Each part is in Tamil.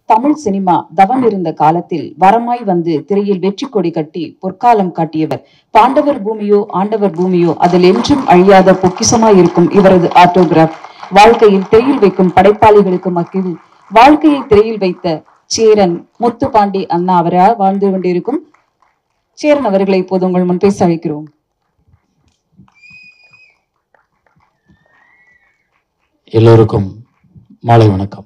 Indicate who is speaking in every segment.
Speaker 1: தமிழ் சினிமா தவம் இருந்த காலத்தில் வரமாய் வந்து திரையில் வெற்றி கொடி கட்டி பொற்காலம் காட்டியவர் பாண்டவர் பூமியோ ஆண்டவர் பூமியோ அதில் என்றும் அழியாத பொக்கிசமாய் இருக்கும் இவரது ஆட்டோகிராஃப் வாழ்க்கையில் திரையில் வைக்கும் படைப்பாளிகளுக்கு மக்கில் வாழ்க்கையை திரையில் வைத்த சேரன் முத்துப்பாண்டி அண்ணா அவரால் வாழ்ந்து கொண்டிருக்கும் சேரன் அவர்களை இப்போது உங்கள் முன் பேச அழைக்கிறோம்
Speaker 2: எல்லோருக்கும் மாலை வணக்கம்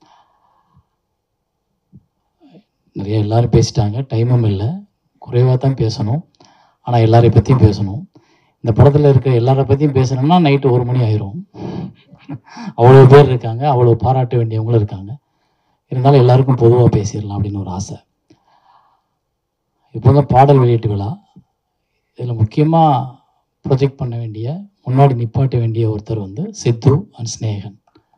Speaker 2: நிறைய எல்லாரும் பேசிட்டாங்க டைமும் இல்லை குறைவாக தான் பேசணும் ஆனால் எல்லாரை பற்றியும் பேசணும் இந்த படத்தில் இருக்கிற எல்லாரை பற்றியும் பேசணும்னா நைட்டு ஒரு மணி ஆயிரும் அவ்வளோ பேர் இருக்காங்க அவ்வளோ பாராட்ட வேண்டியவங்களும் இருக்காங்க இருந்தாலும் எல்லாருக்கும் பொதுவாக பேசிடலாம் அப்படின்னு ஒரு ஆசை இப்போ தான் பாடல் வெளியீட்டு விழா இதில் முக்கியமாக ப்ரொஜெக்ட் பண்ண வேண்டிய முன்னாடி நிப்பாட்ட வேண்டிய ஒருத்தர் வந்து சித்து அண்ட் ஸ்னேகன்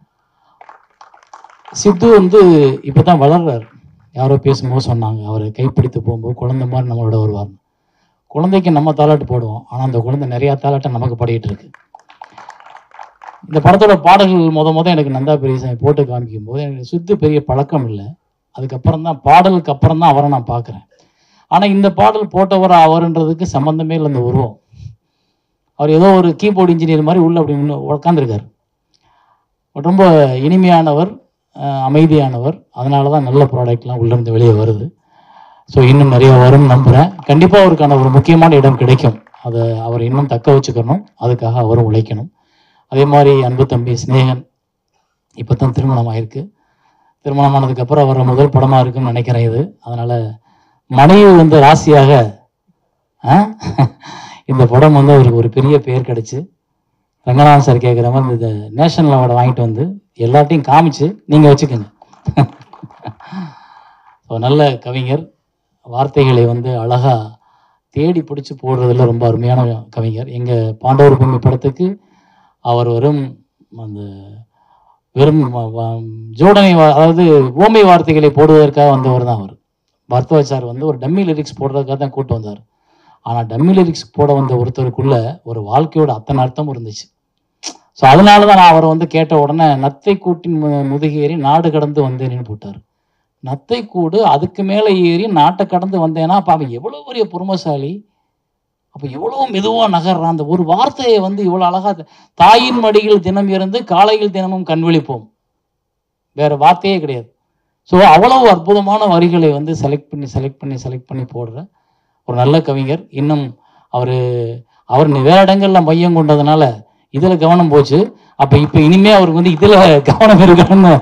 Speaker 2: சித்து வந்து இப்போ தான் வளர்றார் யாரோ பேசும்போது சொன்னாங்க அவர் கைப்பிடித்து போகும்போது குழந்தை மாதிரி நம்மளோட வருவார் குழந்தைக்கு நம்ம தாலாட்டு போடுவோம் ஆனால் அந்த குழந்தை நிறையா தாலாட்டை நமக்கு பாடிட்டு இருக்கு இந்த படத்தோட பாடல்கள் முத முத எனக்கு நந்தா பெரியசாமி போட்டு காமிக்கும் போது எனக்கு சுத்து பெரிய பழக்கம் இல்லை அதுக்கப்புறம் தான் பாடலுக்கு அப்புறம் தான் அவரை நான் பார்க்குறேன் ஆனால் இந்த பாடல் போட்டவர் அவருன்றதுக்கு சம்மந்தமே இல்லை இந்த உருவம் அவர் ஏதோ ஒரு கீபோர்டு இன்ஜினியர் மாதிரி உள்ள அப்படி உட்காந்துருக்காரு ரொம்ப இனிமையானவர் அஹ் அமைதியானவர் அதனால தான் நல்ல ப்ராடக்ட்லாம் உள்ளேருந்து வெளியே வருது ஸோ இன்னும் நிறைய வரும்னு நம்புகிறேன் கண்டிப்பாக அவருக்கான ஒரு முக்கியமான இடம் கிடைக்கும் அதை அவர் இன்னும் தக்க வச்சுக்கணும் அதுக்காக அவரும் உழைக்கணும் அதே மாதிரி அன்பு தம்பி ஸ்னேகன் இப்போ தான் திருமணம் ஆயிருக்கு திருமணமானதுக்கப்புறம் வர முதல் படமாக இருக்குன்னு நினைக்கிறேன் இது அதனால் மனைவி வந்து ராசியாக ஆ? இந்த படம் வந்து அவருக்கு ஒரு பெரிய பெயர் கிடைச்சு ரங்கநாதன் சார் கேட்குற மாதிரி இந்த நேஷனல் அவார்டை வாங்கிட்டு வந்து எல்லாத்தையும் காமிச்சு நீங்கள் வச்சுக்கோங்க ஸோ நல்ல கவிஞர் வார்த்தைகளை வந்து அழகாக தேடி பிடிச்சி போடுறதுல ரொம்ப அருமையான கவிஞர் எங்கள் பாண்டவர் பூமி படத்துக்கு அவர் வெறும் அந்த வெறும் வ- வ- ஜோடனை வா- அதாவது ஓமை வார்த்தைகளை போடுவதற்காக வந்தவர் தான் அவர் பரத்வாஜ் வந்து ஒரு டம்மி லிரிக்ஸ் போடுறதுக்காக தான் கூட்டு வந்தார் ஆனால் டம்மி லிரிக்ஸ் போட வந்த ஒருத்தருக்குள்ள ஒரு வாழ்க்கையோட அத்தனை அர்த்தம் இருந்துச்சு ஸோ அதனால தான் நான் அவரை வந்து கேட்ட உடனே நத்தை கூட்டின் மு- முதுகேறி நாடு கடந்து வந்தேன்னு போட்டார் நத்தை கூடு அதுக்கு மேலே ஏறி நாட்டை கடந்து வந்தேன்னா அப்போ அவன் எவ்வளோ பெரிய பொறுமசாலி அப்போ எவ்வளோ மெதுவாக நகர்றான் அந்த ஒரு வார்த்தையை வந்து இவ்வளோ அழகாக தாயின் மடியில் தினம் இருந்து காலையில் தினமும் கண்விழிப்போம் வேற வார்த்தையே கிடையாது ஸோ அவ்வளவு அற்புதமான வரிகளை வந்து செலக்ட் பண்ணி செலக்ட் பண்ணி செலக்ட் பண்ணி போடுற ஒரு நல்ல கவிஞர் இன்னும் அவர் அவர் வேற இடங்கள்ல மையம் கொண்டதுனால இதில் கவனம் போச்சு அப்போ இப்போ இனிமே அவருக்கு வந்து இதில் கவனம் இருக்கணும்னு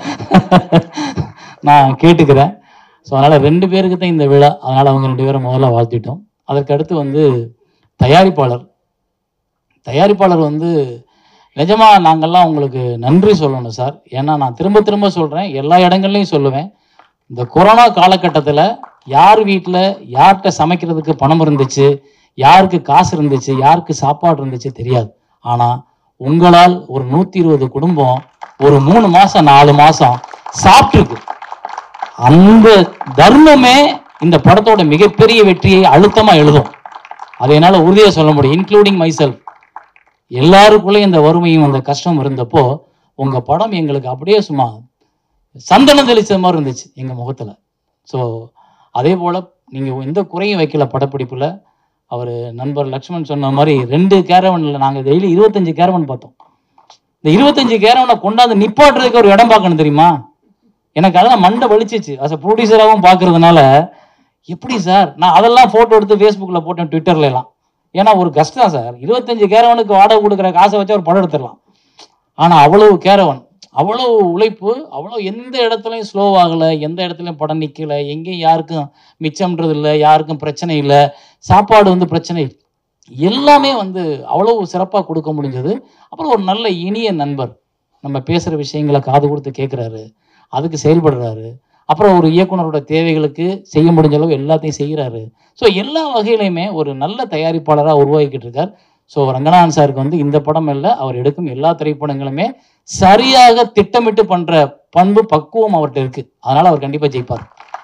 Speaker 2: நான் கேட்டுக்கிறேன் ஸோ அதனால் ரெண்டு பேருக்கு தான் இந்த விழா அதனால் அவங்க ரெண்டு பேரும் முதல்ல வாழ்த்திட்டோம் அதற்கு அடுத்து வந்து தயாரிப்பாளர் தயாரிப்பாளர் வந்து நிஜமா நாங்கள்லாம் உங்களுக்கு நன்றி சொல்லணும் சார் ஏன்னா நான் திரும்ப திரும்ப சொல்கிறேன் எல்லா இடங்கள்லையும் சொல்லுவேன் இந்த கொரோனா காலகட்டத்தில் யார் வீட்டில் யார்கிட்ட சமைக்கிறதுக்கு பணம் இருந்துச்சு யாருக்கு காசு இருந்துச்சு யாருக்கு சாப்பாடு இருந்துச்சு தெரியாது ஆனால் உங்களால் ஒரு நூற்றி இருபது குடும்பம் ஒரு மூணு மாதம் நாலு மாதம் சாப்பிட்ருக்கு அந்த தர்மமே இந்த படத்தோட மிகப்பெரிய வெற்றியை அழுத்தமாக எழுதும் அதை என்னால் உறுதியாக சொல்ல முடியும் இன்க்ளூடிங் மைசெல்ஃப் எல்லாருக்குள்ளேயும் இந்த வறுமையும் அந்த கஷ்டம் இருந்தப்போ உங்கள் படம் எங்களுக்கு அப்படியே சும்மா சந்தனம் தெளிச்ச மாதிரி இருந்துச்சு எங்கள் முகத்தில் ஸோ அதே போல் நீங்கள் எந்த குறையும் வைக்கல படப்பிடிப்பில் அவர் நண்பர் லக்ஷ்மண் சொன்ன மாதிரி ரெண்டு கேரவனில் நாங்கள் டெய்லி இருபத்தஞ்சு கேரவன் பார்த்தோம் இந்த இருபத்தஞ்சு கேரவனை கொண்டாந்து நிப்பாட்டுறதுக்கு ஒரு இடம் பார்க்கணும் தெரியுமா எனக்கு அதெல்லாம் மண்டை வலிச்சிச்சு அஸ் அ ப்ரொடியூசராகவும் பார்க்கறதுனால எப்படி சார் நான் அதெல்லாம் ஃபோட்டோ எடுத்து ஃபேஸ்புக்கில் போட்டேன் ட்விட்டர்ல எல்லாம் ஏன்னா ஒரு கஷ்டம் சார் இருபத்தஞ்சு கேரவனுக்கு வாடகை கொடுக்குற காசை வச்சு ஒரு படம் எடுத்துடலாம் ஆனால் அவ்வளவு கேரவன் அவ்வளவு உழைப்பு அவ்வளோ எந்த இடத்துலையும் ஸ்லோ ஆகலை எந்த இடத்துலையும் படம் நிற்கல எங்கேயும் யாருக்கும் மிச்சம்ன்றது இல்லை யாருக்கும் பிரச்சனை இல்லை சாப்பாடு வந்து பிரச்சனை இல்லை. எல்லாமே வந்து அவ்வளவு சிறப்பாக கொடுக்க முடிஞ்சது அப்புறம் ஒரு நல்ல இனிய நண்பர் நம்ம பேசுகிற விஷயங்களை காது கொடுத்து கேட்குறாரு அதுக்கு செயல்படுறாரு அப்புறம் ஒரு இயக்குனரோட தேவைகளுக்கு செய்ய முடிஞ்ச அளவு எல்லாத்தையும் செய்கிறாரு ஸோ எல்லா வகையிலையுமே ஒரு நல்ல தயாரிப்பாளராக உருவாக்கிட்டு இருக்கார் ஸோ ரங்கநாதன் சாருக்கு வந்து இந்த படம் இல்லை அவர் எடுக்கும் எல்லா திரைப்படங்களுமே சரியாக திட்டமிட்டு பண்ற பண்பு பக்குவம் அவர்கிட்ட இருக்கு அதனால அவர் கண்டிப்பா ஜெயிப்பார்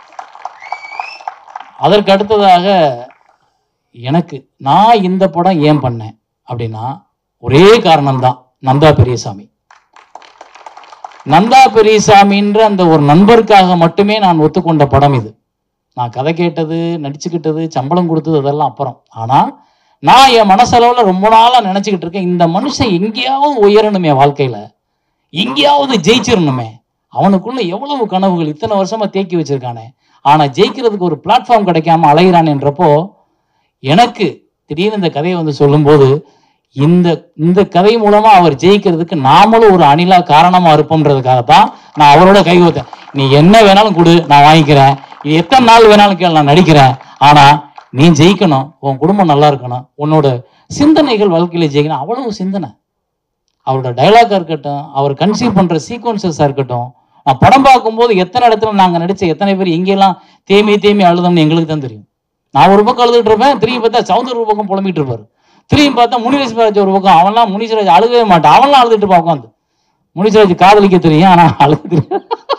Speaker 2: அதற்கு அடுத்ததாக எனக்கு நான் இந்த படம் ஏன் பண்ணேன் அப்படின்னா ஒரே காரணம்தான் நந்தா பெரியசாமி நந்தா பெரியசாமின்ற அந்த ஒரு நண்பருக்காக மட்டுமே நான் ஒத்துக்கொண்ட படம் இது நான் கதை கேட்டது நடிச்சுக்கிட்டது சம்பளம் கொடுத்தது அதெல்லாம் அப்புறம் ஆனா நான் என் மனசளவுல ரொம்ப நாளா நினைச்சுக்கிட்டு இருக்கேன் இந்த மனுஷன் எங்கேயாவது உயரணுமே வாழ்க்கையில எங்கேயாவது ஜெயிச்சிடணுமே அவனுக்குள்ள எவ்வளவு கனவுகள் இத்தனை வருஷமா தேக்கி வச்சிருக்கானே ஆனா ஜெயிக்கிறதுக்கு ஒரு பிளாட்ஃபார்ம் கிடைக்காம அலைகிறான் என்றப்போ எனக்கு திடீர்னு இந்த கதையை வந்து சொல்லும்போது இந்த இந்த கதை மூலமா அவர் ஜெயிக்கிறதுக்கு நாமளும் ஒரு அணிலா காரணமா இருப்போம்ன்றதுக்காக தான் நான் அவரோட கை வைத்தேன் நீ என்ன வேணாலும் கொடு நான் வாங்கிக்கிறேன் இது எத்தனை நாள் வேணாலும் கேள் நான் நடிக்கிறேன் ஆனா நீ ஜெயிக்கணும் உன் குடும்பம் நல்லா இருக்கணும் உன்னோட சிந்தனைகள் வாழ்க்கையில ஜெயிக்கணும் அவ்வளவு சிந்தனை அவரோட டைலாக்கா இருக்கட்டும் அவர் கன்சீவ் பண்ற சீக்வன்சஸா இருக்கட்டும் நான் படம் பார்க்கும்போது எத்தனை இடத்துல நாங்க நடிச்ச எத்தனை பேர் எங்கெல்லாம் தேமி தேமி அழுதோம்னு எங்களுக்கு தான் தெரியும் நான் ஒரு பக்கம் அழுதுட்டு இருப்பேன் திரும்பி பார்த்தா சவுந்தர் ஒரு பக்கம் புலம்பிட்டு இருப்பாரு திரும்பி பார்த்தா முனிவேஸ்வராஜ் ஒரு பக்கம் அவன்லாம் முனிஸ்வராஜ் அழுகவே மாட்டான் அவன்லாம் அழுதுட்டு இருப்பான் உட்காந்து முனிஸ்வராஜ் காதலிக்க தெரியும் ஆனா அழுக தெரியும்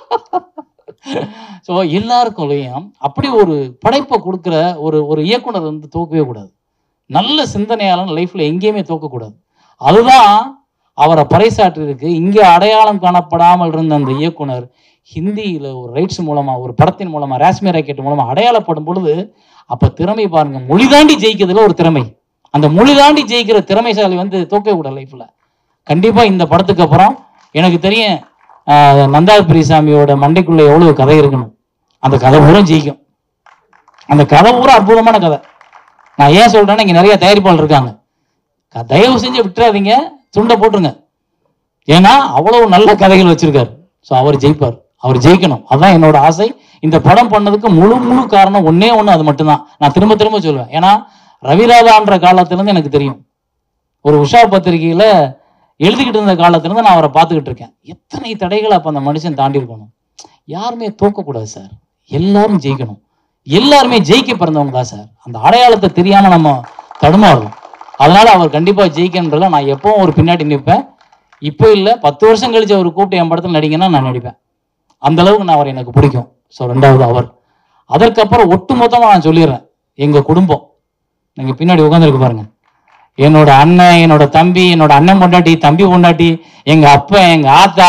Speaker 2: ஸோ எல்லாருக்குள்ளேயும் அப்படி ஒரு படைப்பை கொடுக்குற ஒரு ஒரு இயக்குனர் வந்து தோக்கவே கூடாது நல்ல சிந்தனையாளன் லைஃப்ல எங்கேயுமே தோக்கக்கூடாது அதுதான் அவரை பறைசாற்றிருக்கு இங்கே அடையாளம் காணப்படாமல் இருந்த அந்த இயக்குனர் ஹிந்தியில ஒரு ரைட்ஸ் மூலமா ஒரு படத்தின் மூலமா ராஸ்மி ராக்கெட் மூலமா அடையாளப்படும் பொழுது அப்ப திறமை பாருங்க மொழி தாண்டி ஜெயிக்கிறதுல ஒரு திறமை அந்த மொழி தாண்டி ஜெயிக்கிற திறமைசாலி வந்து தோக்கவே கூடாது லைஃப்ல கண்டிப்பா இந்த படத்துக்கு அப்புறம் எனக்கு தெரியும் ஆஹ், நந்தா பிரியசாமியோட மண்டைக்குள்ள எவ்வளவு கதை இருக்கணும் அந்த கதை பூரா ஜெயிக்கும் அந்த கதை பூரா அற்புதமான கதை நான் ஏன் சொல்றேன்னா இங்க நிறைய தயாரிப்பாளர் இருக்காங்க க- தயவு செஞ்சு விட்டுறாதீங்க துண்டை போட்டுருங்க ஏன்னா அவ்வளவு நல்ல கதைகள் வச்சிருக்காரு ஸோ அவர் ஜெயிப்பார் அவர் ஜெயிக்கணும் அதான் என்னோட ஆசை இந்த படம் பண்ணதுக்கு முழு முழு காரணம் ஒண்ணே ஒண்ணு அது மட்டும்தான் நான் திரும்ப திரும்ப சொல்லுவேன் ஏன்னா ரவிராதான்ற காலத்துல இருந்து எனக்கு தெரியும் ஒரு உஷா பத்திரிகையில எழுதிக்கிட்டு இருந்த காலத்துல இருந்து நான் அவரை பார்த்துக்கிட்டு இருக்கேன் எத்தனை தடைகளை அப்ப அந்த மனுஷன் தாண்டி இருக்கணும் யாருமே தோக்கக்கூடாது சார் எல்லாரும் ஜெயிக்கணும் எல்லாருமே ஜெயிக்க பிறந்தவங்க தான் சார் அந்த அடையாளத்தை தெரியாம நம்ம தடுமாறும் அதனால அவர் கண்டிப்பா ஜெயிக்கன்றதுல நான் எப்பவும் ஒரு பின்னாடி நிற்பேன் இப்போ இல்லை பத்து வருஷம் கழிச்சு அவர் கூப்பிட்டு என் படத்தில் நடிங்கன்னா நான் நடிப்பேன் அந்த அளவுக்கு நான் அவர் எனக்கு பிடிக்கும் ஸோ ரெண்டாவது அவர் அதற்கப்புறம் ஒட்டு மொத்தமாக நான் சொல்லிடுறேன் எங்க குடும்பம் நீங்க பின்னாடி உட்காந்துருக்கு பாருங்க என்னோட அண்ணன் என்னோட தம்பி என்னோட அண்ணன் பொண்டாட்டி தம்பி பொண்டாட்டி எங்க அப்பன் எங்க ஆத்தா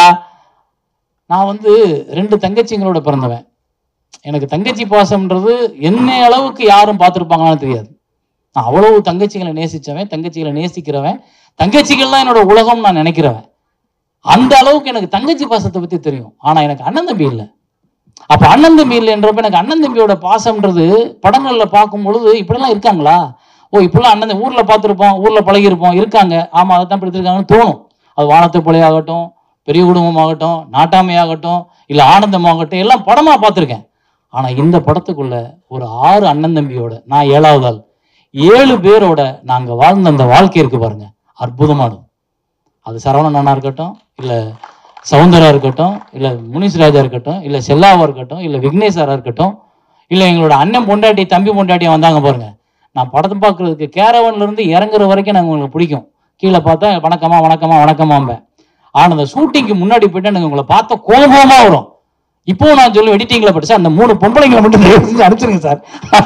Speaker 2: நான் வந்து ரெண்டு தங்கச்சிங்களோட பிறந்தவன் எனக்கு தங்கச்சி பாசம்ன்றது என்ன அளவுக்கு யாரும் பார்த்துருப்பாங்கன்னு தெரியாது நான் அவ்வளவு தங்கச்சிகளை நேசிச்சவன் தங்கச்சிகளை நேசிக்கிறவன் தங்கச்சிகள்லாம் என்னோட உலகம் நான் நினைக்கிறவன் அந்த அளவுக்கு எனக்கு தங்கச்சி பாசத்தை பத்தி தெரியும் ஆனா எனக்கு அண்ணன் தம்பி இல்லை அப்ப அண்ணன் தம்பி இல்லைன்றப்ப எனக்கு அண்ணன் தம்பியோட பாசம்ன்றது படங்கள்ல பார்க்கும் பொழுது இப்படிலாம் இருக்காங்களா ஓ இப்படிலாம் அண்ணன் தம்பி- ஊர்ல பார்த்துருப்போம் ஊர்ல பழகிருப்போம் இருக்காங்க ஆமா அதை தான் எடுத்திருக்காங்கன்னு தோணும் அது வானத்தை ஆகட்டும் பெரிய குடும்பமாகட்டும் நாட்டாமையாகட்டும் இல்ல ஆனந்தமாகட்டும் எல்லாம் படமா பார்த்துருக்கேன் ஆனா இந்த படத்துக்குள்ள ஒரு ஆறு அண்ணன் தம்பியோட நான் ஏழாவது ஆள் ஏழு பேரோட நாங்க வாழ்ந்த அந்த வாழ்க்கை இருக்கு பாருங்க அற்புதமானது அது சரவணன் அண்ணா இருக்கட்டும் இல்ல சவுந்தரா இருக்கட்டும் இல்ல முனிஸ் ராஜா இருக்கட்டும் இல்ல செல்லாவா இருக்கட்டும் இல்ல விக்னேஸ்வரா இருக்கட்டும் இல்ல எங்களோட அண்ணன் பொண்டாட்டி தம்பி பொண்டாட்டி வந்தாங்க பாருங்க நான் படத்தை பார்க்கறதுக்கு கேரவன்ல இருந்து இறங்குற வரைக்கும் நாங்க உங்களுக்கு பிடிக்கும் கீழே பார்த்தா வணக்கமா வணக்கமா வணக்கமாம்பேன் ஆனா அந்த ஷூட்டிங்க்கு முன்னாடி போயிட்டு எனக்கு உங்களை பார்த்த கோபமா வரும் இப்போ நான் சொல்லுவேன் எடிட்டிங்ல படிச்சா அந்த மூணு பொம்பளைங்களை மட்டும் தயவு செஞ்சு அனுப்பிச்சிருங்க சார்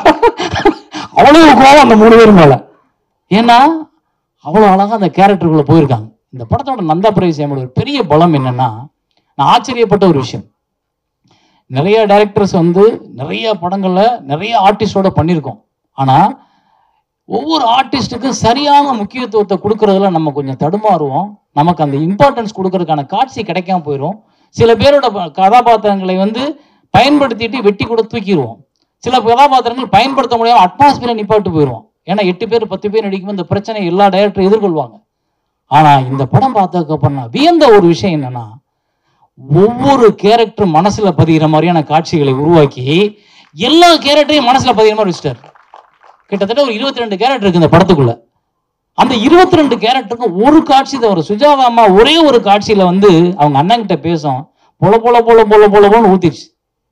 Speaker 2: அவ்வளவு கோபம் அந்த மூணு பேர் மேல ஏன்னா அவ்வளவு அழகா அந்த கேரக்டருக்குள்ள போயிருக்காங்க இந்த படத்தோட நந்தா பிரவேசியமோட ஒரு பெரிய பலம் என்னன்னா நான் ஆச்சரியப்பட்ட ஒரு விஷயம் நிறைய டைரக்டர்ஸ் வந்து நிறைய படங்கள்ல நிறைய ஆர்டிஸ்டோட பண்ணியிருக்கோம் ஆனா ஒவ்வொரு ஆர்டிஸ்ட்டுக்கும் சரியான முக்கியத்துவத்தை கொடுக்கறதுல நம்ம கொஞ்சம் தடுமாறுவோம் நமக்கு அந்த இம்பார்ட்டன்ஸ் கொடுக்கறதுக்கான காட்சி கிடைக்காம போயிடும் சில பேரோட ப- கதாபாத்திரங்களை வந்து பயன்படுத்திட்டு வெட்டி கூட தூக்கிடுவோம் சில கதாபாத்திரங்கள் பயன்படுத்த முடியாம அட்மாஸ்பியரை நிப்பாட்டு போயிடுவோம் ஏன்னா எட்டு பேர் பத்து பேர் நடிக்கும்போது இந்த பிரச்சனை எல்லா டைரக்டரும் எதிர்கொள்வாங்க ஆனா இந்த படம் பார்த்ததுக்கு அப்புறம் நான் வியந்த ஒரு விஷயம் என்னன்னா ஒவ்வொரு கேரக்டர் மனசுல பதிகிற மாதிரியான காட்சிகளை உருவாக்கி எல்லா கேரக்டரையும் மனசுல பதிகிற மாதிரி வச்சுட்டாரு கிட்டத்தட்ட ஒரு இருபத்தி ரெண்டு கேரக்டர் இருக்கு இந்த படத்துக்குள்ள அந்த இருபத்தி ரெண்டு கேரக்டருக்கும் ஒரு காட்சி தவிர சுஜாதா அம்மா ஒரே ஒரு காட்சியில வந்து அவங்க அண்ணன் கிட்ட பேசும் பொல பொல பொல பொல பொல பொலன்னு ஊத்திடுச்சு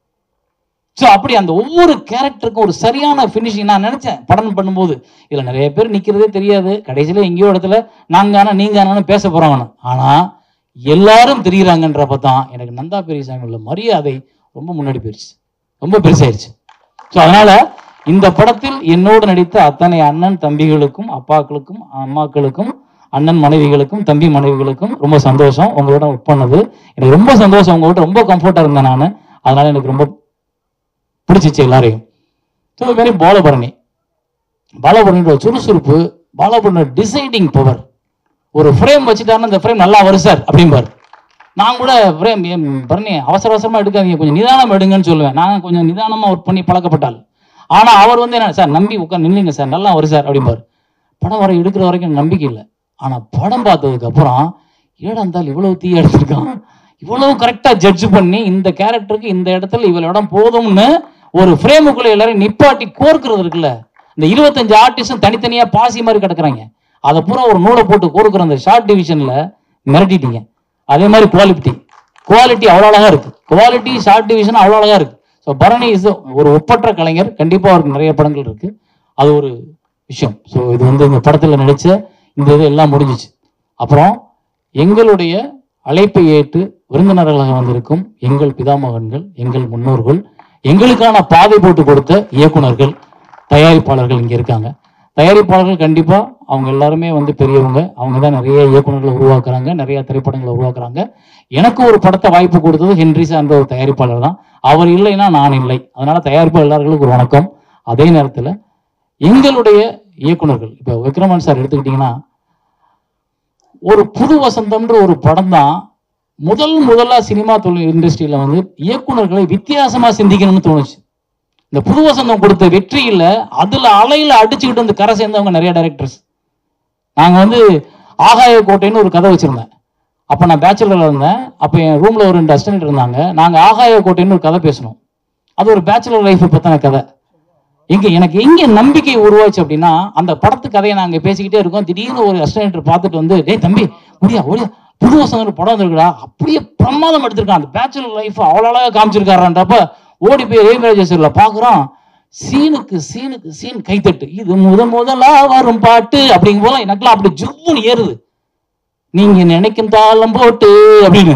Speaker 2: ஸோ அப்படி அந்த ஒவ்வொரு கேரக்டருக்கும் ஒரு சரியான ஃபினிஷிங் நான் நினைச்சேன் படம் பண்ணும்போது இதுல நிறைய பேர் நிக்கிறதே தெரியாது கடைசியில எங்கேயோ இடத்துல நாங்க ஆனா நீங்க ஆனான்னு பேச போறாங்கன்னு ஆனா எல்லாரும் தெரியுறாங்கன்றப்ப தான் எனக்கு நந்தா பெரியசாமி உள்ள மரியாதை ரொம்ப முன்னாடி போயிடுச்சு ரொம்ப பெருசாயிருச்சு ஸோ அதனால இந்த படத்தில் என்னோடு நடித்த அத்தனை அண்ணன் தம்பிகளுக்கும் அப்பாக்களுக்கும் அம்மாக்களுக்கும் அண்ணன் மனைவிகளுக்கும் தம்பி மனைவிகளுக்கும் ரொம்ப சந்தோஷம் உங்களோட ஒர்க் பண்ணது எனக்கு ரொம்ப சந்தோஷம் உங்ககிட்ட ரொம்ப கம்ஃபர்ட்டாக இருந்தேன் நான் அதனால எனக்கு ரொம்ப பிடிச்சிச்சு எல்லாரையும் ஸோ இது மாதிரி பாலபரணி பாலபரணியோட சுறுசுறுப்பு பாலபரணியோட டிசைடிங் பவர் ஒரு ஃப்ரேம் வச்சுட்டாருன்னா இந்த ஃப்ரேம் நல்லா வரும் சார் அப்படிம்பார் நான் கூட ஃப்ரேம் பரணி அவசர அவசரமா எடுக்காதீங்க கொஞ்சம் நிதானம் எடுங்கன்னு சொல்லுவேன் நான் கொஞ்சம் நிதானமா ஒர்க் பண்ணி பழக்கப்பட்டால் ஆனா அவர் வந்து என்ன சார் நம்பி உட்காந்து நில்லுங்க சார் நல்லா வரும் சார் அப்படிம்பார் படம் வர எடுக்கிற வரைக்கும் எனக்கு நம்பிக்கை இல்லை ஆனா படம் பார்த்ததுக்கு அப்புறம் ஏடா இருந்தால் இவ்வளவு தீ எடுத்திருக்கான் இவ்வளவு கரெக்டா ஜட்ஜ் பண்ணி இந்த கேரக்டருக்கு இந்த இடத்துல இவ்வளவு இடம் போதும்னு ஒரு ஃப்ரேமுக்குள்ள எல்லாரும் நிப்பாட்டி கோர்க்கிறது இருக்குல்ல இந்த இருபத்தஞ்சு ஆர்டிஸ்டும் தனித்தனியா பாசி மாதிரி கிடக்குறாங்க அதை பூரா ஒரு நூலை போட்டு கோர்க்குற அந்த ஷார்ட் டிவிஷன்ல மிரட்டிட்டீங்க அதே மாதிரி குவாலிட்டி குவாலிட்டி அவ்வளோ அழகா இருக்கு குவாலிட்டி ஷார்ட் டிவிஷன் அவ்வளோ அழகா இருக்கு ஸோ பரணி இஸ் ஒரு ஒப்பற்ற கலைஞர் கண்டிப்பா அவருக்கு நிறைய படங்கள் இருக்கு அது ஒரு விஷயம் ஸோ இது வந்து இந்த படத்துல நடிச்ச இந்த இது எல்லாம் முடிஞ்சிச்சு அப்புறம் எங்களுடைய அழைப்பை ஏற்று விருந்தினர்களாக வந்திருக்கும் எங்கள் பிதாமகன்கள் எங்கள் முன்னோர்கள் எங்களுக்கான பாதை போட்டு கொடுத்த இயக்குனர்கள் தயாரிப்பாளர்கள் இங்க இருக்காங்க தயாரிப்பாளர்கள் கண்டிப்பா அவங்க எல்லாருமே வந்து பெரியவங்க அவங்க தான் நிறைய இயக்குனர்களை உருவாக்குறாங்க நிறைய திரைப்படங்களை உருவாக்குறாங்க எனக்கு ஒரு படத்தை வாய்ப்பு கொடுத்தது ஹென்ரிசா என்ற ஒரு தயாரிப்பாளர் தான் அவர் இல்லைன்னா நான் இல்லை அதனால தயாரிப்பு எல்லார்களுக்கும் ஒரு வணக்கம் அதே நேரத்துல எங்களுடைய இயக்குனர்கள் இப்ப விக்ரமன் சார் எடுத்துக்கிட்டீங்கன்னா ஒரு புது வசந்தம்ன்ற ஒரு படம் தான் முதல் முதலா சினிமா தொழில் இண்டஸ்ட்ரியில வந்து இயக்குனர்களை வித்தியாசமா சிந்திக்கணும்னு தோணுச்சு இந்த புது வசந்தம் கொடுத்த வெற்றியில அதுல அலையில அடிச்சுக்கிட்டு வந்து கரை சேர்ந்தவங்க நிறைய டைரக்டர்ஸ் நாங்க வந்து ஆகாய கோட்டைன்னு ஒரு கதை வச்சிருந்தேன் அப்ப நான் பேச்சுலர்ல இருந்தேன் அப்ப என் ரூம்ல ஒரு ரெண்டு அசிஸ்டன்ட் இருந்தாங்க நாங்க ஆகாய கோட்டைன்னு ஒரு கதை பேசணும் அது ஒரு பேச்சுலர் லைஃப் பத்தின கதை எங்க எனக்கு எங்க நம்பிக்கை உருவாச்சு அப்படின்னா அந்த படத்து கதையை நாங்க பேசிக்கிட்டே இருக்கோம் திடீர்னு ஒரு அசிஸ்டன்ட் பார்த்துட்டு வந்து டேய் தம்பி முடியா ஓடியா புது வசம் ஒரு படம் வந்திருக்குடா அப்படியே பிரமாதம் எடுத்திருக்கான் அந்த பேச்சுலர் லைஃப் அவ்வளோ அழகா காமிச்சிருக்காருன்றப்ப ஓடி போய் ரேமராஜேஸ்வரில் பார்க்குறோம் சீனுக்கு சீனுக்கு சீன் கைத்தட்டு இது முத முதலா வரும் பாட்டு அப்படிங்கும் போது எனக்குலாம் அப்படி ஜும்முன்னு ஏறுது நீங்க நினைக்கும் தாளம் போட்டு அப்படின்னு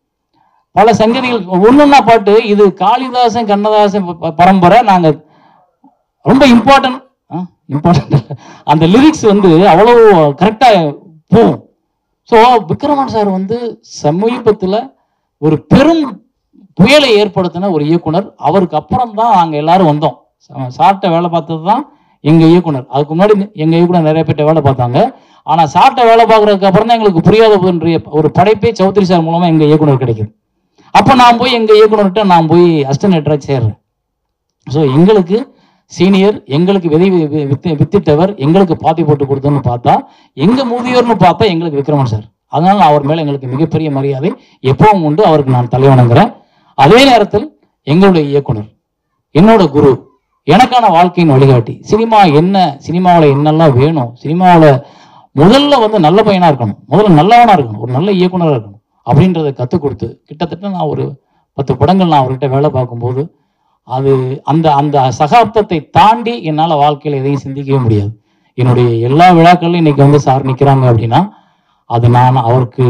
Speaker 2: பல சங்கதிகள் ஒன்னொன்னா பாட்டு இது காளிதாசன் கண்ணதாசன் ப- ப- பரம்பரை நாங்க ரொம்ப இம்பார்ட்டன்ட் இம்பார்ட்டன்ட் அந்த லிரிக்ஸ் வந்து அவ்வளவு கரெக்டா போகும் ஸோ விக்ரமன் சார் வந்து சமீபத்துல ஒரு பெரும் புயலை ஏற்படுத்தின ஒரு இயக்குனர் அவருக்கு அப்புறம் தான் நாங்க எல்லாரும் வந்தோம் சா- சார்ட்ட வேலை பார்த்தது தான் எங்க இயக்குனர் அதுக்கு முன்னாடி எங்க இயக்குனர் நிறைய பேர்ட்ட வேலை பார்த்தாங்க ஆனா சார்ட்ட வேலை பார்க்கறதுக்கு அப்புறம் தான் எங்களுக்கு புரியாத ஒன்றிய ஒரு படைப்பே சௌத்ரி சார் மூலமா எங்க இயக்குனர் கிடைக்குது அப்ப நான் போய் எங்க இயக்குனர்கிட்ட நான் போய் அஸ்டனேட்டரா சேர்றேன் ஸோ எங்களுக்கு சீனியர் எங்களுக்கு விதை வி- வி- வித்து வித்திட்டவர் எங்களுக்கு பாத்தி போட்டு கொடுத்தோன்னு பார்த்தா எங்க முதியோர்னு பார்த்தா எங்களுக்கு விக்ரமன் சார் அதனால அவர் மேல எங்களுக்கு மிகப்பெரிய மரியாதை எப்பவும் உண்டு அவருக்கு நான் தலைவணங்குறேன் அதே நேரத்தில் எங்களுடைய இயக்குனர் என்னோட குரு எனக்கான வாழ்க்கையின் வழிகாட்டி சினிமா என்ன சினிமாவில் என்னெல்லாம் வேணும் சினிமாவில் முதல்ல வந்து நல்ல பையனா இருக்கணும் முதல்ல நல்லவனா இருக்கணும் ஒரு நல்ல இயக்குனரா இருக்கணும் அப்படின்றத கற்றுக் கொடுத்து கிட்டத்தட்ட நான் ஒரு பத்து படங்கள் நான் அவர்கிட்ட வேலை பார்க்கும்போது அது அந்த அந்த சகாப்தத்தை தாண்டி என்னால் வாழ்க்கையில் எதையும் சிந்திக்கவே முடியாது என்னுடைய எல்லா விழாக்கள்லையும் இன்னைக்கு வந்து சார் நிற்கிறாங்க அப்படின்னா அது நான் அவருக்கு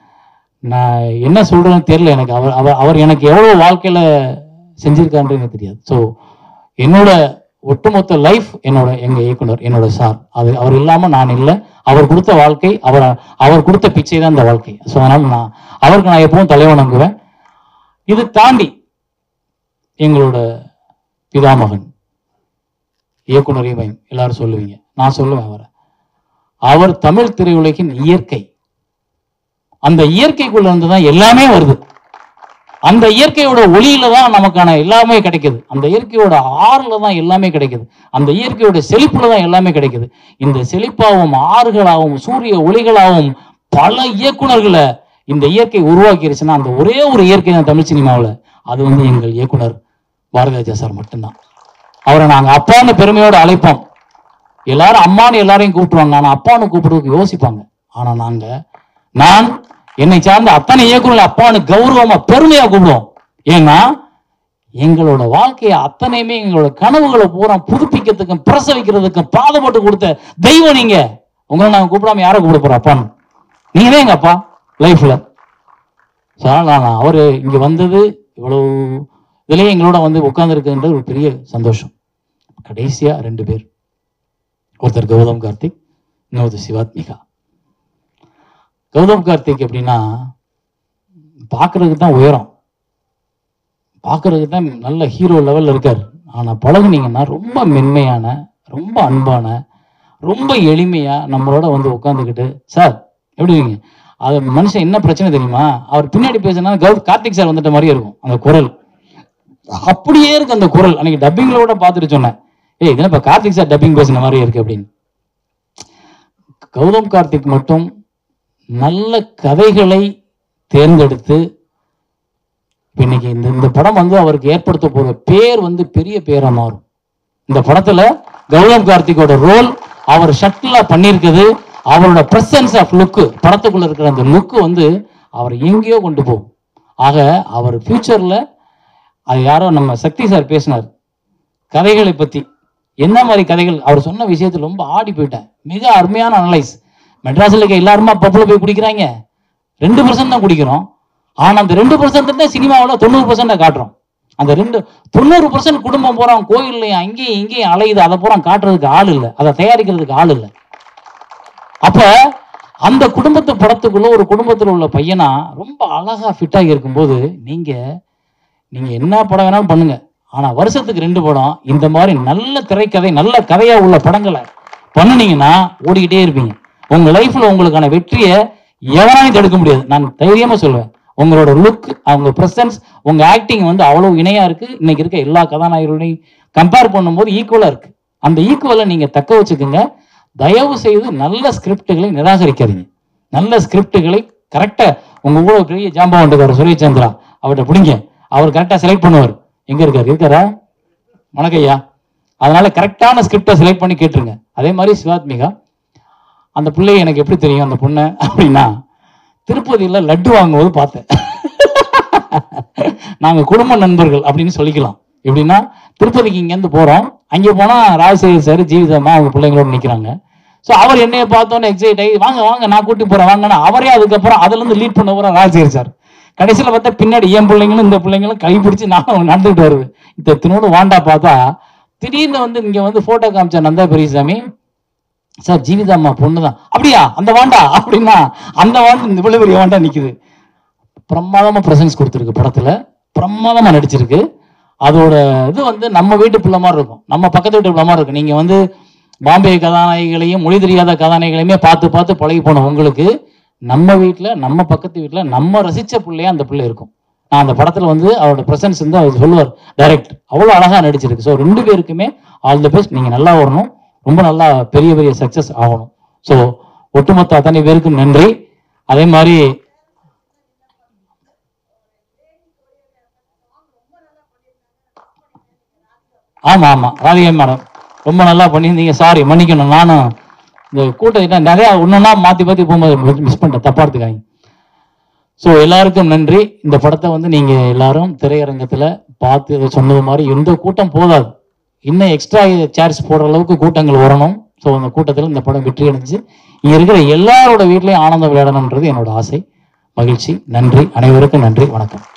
Speaker 2: நான் என்ன சொல்றேன்னு தெரியல எனக்கு அவர் அவர் அவர் எனக்கு எவ்வளோ வாழ்க்கையில் செஞ்சிருக்காருன்னு எனக்கு தெரியாது ஸோ என்னோட ஒட்டுமொத்த லைஃப் என்னோட எங்க இயக்குனர் என்னோட சார் அது அவர் இல்லாம நான் இல்லை அவர் கொடுத்த வாழ்க்கை அவர் அவர் கொடுத்த பிச்சை தான் இந்த வாழ்க்கை ஸோ அதனால நான் அவருக்கு நான் எப்பவும் தலைவணங்குவேன் இது தாண்டி எங்களோட பிதாமகன் இயக்குனர் இமயம் எல்லாரும் சொல்லுவீங்க நான் சொல்லுவேன் அவரை அவர் தமிழ் திரையுலகின் இயற்கை அந்த இயற்கைக்குள்ள இருந்து தான் எல்லாமே வருது அந்த இயற்கையோட ஒளியில தான் நமக்கான எல்லாமே கிடைக்குது அந்த இயற்கையோட ஆறுல தான் எல்லாமே கிடைக்குது அந்த இயற்கையோட செழிப்புல தான் எல்லாமே கிடைக்குது இந்த செழிப்பாகவும் ஆறுகளாகவும் சூரிய ஒளிகளாகவும் பல இயக்குனர்களை இந்த இயற்கை உருவாக்கிருச்சுன்னா அந்த ஒரே ஒரு இயற்கை தான் தமிழ் சினிமாவில் அது வந்து எங்கள் இயக்குனர் பாரதிராஜா சார் மட்டும்தான் அவரை நாங்க அப்பான்னு பெருமையோட அழைப்போம் எல்லாரும் அம்மான்னு எல்லாரையும் கூப்பிடுவாங்க ஆனா அப்பான்னு கூப்பிடுறதுக்கு யோசிப்பாங்க ஆனா நாங்க நான் என்னை சார்ந்த அத்தனை இயக்குநர்கள் அப்பான்னு கௌரவமா பெருமையா கூப்பிடுவோம் ஏன்னா எங்களோட வாழ்க்கையை அத்தனையுமே எங்களோட கனவுகளை பூரா புதுப்பிக்கிறதுக்கும் பிரசவிக்கிறதுக்கும் பாதப்பட்டு கொடுத்த தெய்வம் நீங்க உங்களை நாங்க கூப்பிடாம யாரை கூப்பிட போறோம் அப்பான்னு நீங்க தான் எங்க அப்பா லைஃப்ல நான் அவரு இங்க வந்தது இவ்வளவு இதுலயே எங்களோட வந்து உட்கார்ந்துருக்குன்றது ஒரு பெரிய சந்தோஷம் கடைசியா ரெண்டு பேர் ஒருத்தர் கௌதம் கார்த்திக் இன்னொருத்தர் சிவாத்மிகா கௌதம் கார்த்திக் எப்படின்னா பார்க்கறதுக்கு தான் உயரம் பார்க்கறதுக்கு தான் நல்ல ஹீரோ லெவல்ல இருக்கார் ஆனால் பழகுனீங்கன்னா ரொம்ப மென்மையான ரொம்ப அன்பான ரொம்ப எளிமையா நம்மளோட வந்து உட்காந்துக்கிட்டு சார் எப்படி இருக்கீங்க அது மனுஷன் என்ன பிரச்சனை தெரியுமா அவர் பின்னாடி பேசினா கௌ கார்த்திக் சார் வந்துட்ட மாதிரியே இருக்கும் அந்த குரல் அப்படியே இருக்கு அந்த குரல் அன்னைக்கு டப்பிங்ல கூட பார்த்துட்டு சொன்னேன் ஏய் இதெல்லாம் இப்போ கார்த்திக் சார் டப்பிங் பேசின மாதிரியே இருக்கு அப்படின்னு கௌதம் கார்த்திக் மட்டும் நல்ல கதைகளை தேர்ந்தெடுத்து இப்ப இன்னைக்கு இந்த இந்த படம் வந்து அவருக்கு ஏற்படுத்த போற பேர் வந்து பெரிய பேரா மாறும் இந்த படத்துல கௌதம் கார்த்திக்கோட ரோல் அவர் ஷட்டிலா பண்ணியிருக்குது அவரோட பிரசன்ஸ் ஆஃப் லுக்கு படத்துக்குள்ள இருக்கிற அந்த லுக்கு வந்து அவர் எங்கேயோ கொண்டு போகும் ஆக அவர் ஃபியூச்சர்ல அது யாரோ நம்ம சக்தி சார் பேசினார் கதைகளை பத்தி என்ன மாதிரி கதைகள் அவர் சொன்ன விஷயத்துல ரொம்ப ஆடி போயிட்டேன் மிக அருமையான அனலைஸ் மெட்ராஸ்ல இருக்க எல்லாருமா பப்புல போய் குடிக்கிறாங்க ரெண்டு பர்சன்ட் தான் குடிக்கிறோம் ஆனா அந்த ரெண்டு பர்சன்ட் தான் சினிமாவில் தொண்ணூறு பர்சன்ட் காட்டுறோம் அந்த ரெண்டு தொண்ணூறு பர்சன்ட் குடும்பம் போறான் கோயில்லையும் அங்கேயும் இங்கேயும் அலையுது அதை பூரா காட்டுறதுக்கு ஆள் இல்லை அதை தயாரிக்கிறதுக்கு ஆள் இல்லை அப்ப அந்த குடும்பத்து படத்துக்குள்ள ஒரு குடும்பத்துல உள்ள பையனா ரொம்ப அழகா ஃபிட் ஆகி இருக்கும்போது நீங்க நீங்க என்ன படம் வேணாலும் பண்ணுங்க ஆனா வருஷத்துக்கு ரெண்டு படம் இந்த மாதிரி நல்ல திரைக்கதை நல்ல கதையா உள்ள படங்களை பண்ணுனீங்கன்னா ஓடிக்கிட்டே இருப்பீங்க உங்க லைஃப்ல உங்களுக்கான வெற்றியை எவனாலையும் தடுக்க முடியாது நான் தைரியமா சொல்லுவேன் உங்களோட லுக் அவங்க பிரசன்ஸ் உங்க ஆக்டிங் வந்து அவ்வளவு இணையா இருக்கு இன்னைக்கு இருக்க எல்லா கதாநாயகர்களையும் கம்பேர் பண்ணும்போது ஈக்குவலா இருக்கு அந்த ஈக்குவலை நீங்க தக்க வச்சுக்கோங்க தயவு செய்து நல்ல ஸ்கிரிப்டுகளை நிராகரிக்காதீங்க நல்ல ஸ்கிரிப்டுகளை கரெக்டா உங்க கூட ஒரு பெரிய ஜாம்பா வந்துருக்காரு சுரேஷ் சந்திரா அவர்கிட்ட பிடிங்க அவர் கரெக்டா செலக்ட் பண்ணுவார் எங்க இருக்காரு இருக்காரா வணக்கம் ஐயா அதனால கரெக்டான ஸ்கிரிப்டை செலக்ட் பண்ணி கேட்டுருங்க அதே மாதிரி சிவாத்மிகா அந்த பிள்ளை எனக்கு எப்படி தெரியும் அந்த பொண்ணை அப்படின்னா திருப்பதியில லட்டு வாங்கும்போது பார்த்தேன் நாங்க குடும்ப நண்பர்கள் அப்படின்னு சொல்லிக்கலாம் எப்படின்னா திருப்பதிக்கு இங்கேருந்து போறோம் அங்கே போனா ராஜசேகர் சார் ஜீவிதம்மா அவங்க பிள்ளைங்களோட நிக்கிறாங்க ஸோ அவர் என்னைய பார்த்தோன்னே எக்ஸைட் ஆகி வாங்க வாங்க நான் கூட்டி போறேன் வாங்கன்னா அவரே அதுக்கப்புறம் அதுல இருந்து லீட் பண்ண போற ராஜசேகர் சார் கடைசியில் பார்த்தா பின்னாடி என் பிள்ளைங்களும் இந்த பிள்ளைங்களும் கை பிடிச்சி நான் நடந்துகிட்டு வருது இந்த தினோடு வாண்டா பார்த்தா திடீர்னு வந்து இங்க வந்து போட்டோ காமிச்ச நந்தா பெரியசாமி சார் ஜீவிதாம்மா பொண்ணு தான் அப்படியா அந்த வாண்டா அப்படின்னா அந்த வாண்டு இந்த இவ்வளவு பெரிய வாண்டா நிக்குது பிரமாதமா பிரசன்ஸ் கொடுத்துருக்கு படத்துல பிரமாதமா நடிச்சிருக்கு அதோட இது வந்து நம்ம வீட்டு பிள்ளை மாதிரி இருக்கும் நம்ம பக்கத்து வீட்டு பிள்ளை மாதிரி இருக்கும் நீங்க வந்து பாம்பே கதாநாயகிகளையும் மொழி தெரியாத கதாநாயகிகளையுமே பார்த்து பார்த்து பழகி போன உங்களுக்கு நம்ம வீட்ல நம்ம பக்கத்து வீட்ல நம்ம ரசிச்ச பிள்ளையா அந்த பிள்ளை இருக்கும் நான் அந்த படத்துல வந்து அவரோட பிரசன்ஸ் வந்து அவர் சொல்லுவார் டைரக்ட் அவ்வளவு அழகா நடிச்சிருக்கு ஸோ ரெண்டு பேருக்குமே ஆல் தி பெஸ்ட் நீங்க நல்லா வரணும் ரொம்ப நல்லா பெரிய பெரிய சக்சஸ் ஆகணும் ஸோ ஒட்டுமொத்த அத்தனை பேருக்கும் நன்றி அதே மாதிரி ஆமா ஆமா ராதிகா மேடம் ரொம்ப நல்லா பண்ணியிருந்தீங்க சாரி மன்னிக்கணும் நானும் இந்த கூட்டம் நிறைய ஒன்னொன்னா மாத்தி மாத்தி போகும்போது மிஸ் பண்ணிட்டேன் தப்பா எடுத்துக்காங்க ஸோ எல்லாருக்கும் நன்றி இந்த படத்தை வந்து நீங்க எல்லாரும் திரையரங்கத்துல பார்த்து இதை சொன்னது மாதிரி எந்த கூட்டம் போதாது இன்னும் எக்ஸ்ட்ரா சேர்ஸ் போடுற அளவுக்கு கூட்டங்கள் வரணும் ஸோ அந்த கூட்டத்தில் இந்த படம் வெற்றி அடைஞ்சு இங்க இருக்கிற எல்லாரோட வீட்லயும் ஆனந்தம் விளையாடணுன்றது என்னோட ஆசை மகிழ்ச்சி நன்றி அனைவருக்கும் நன்றி வணக்கம்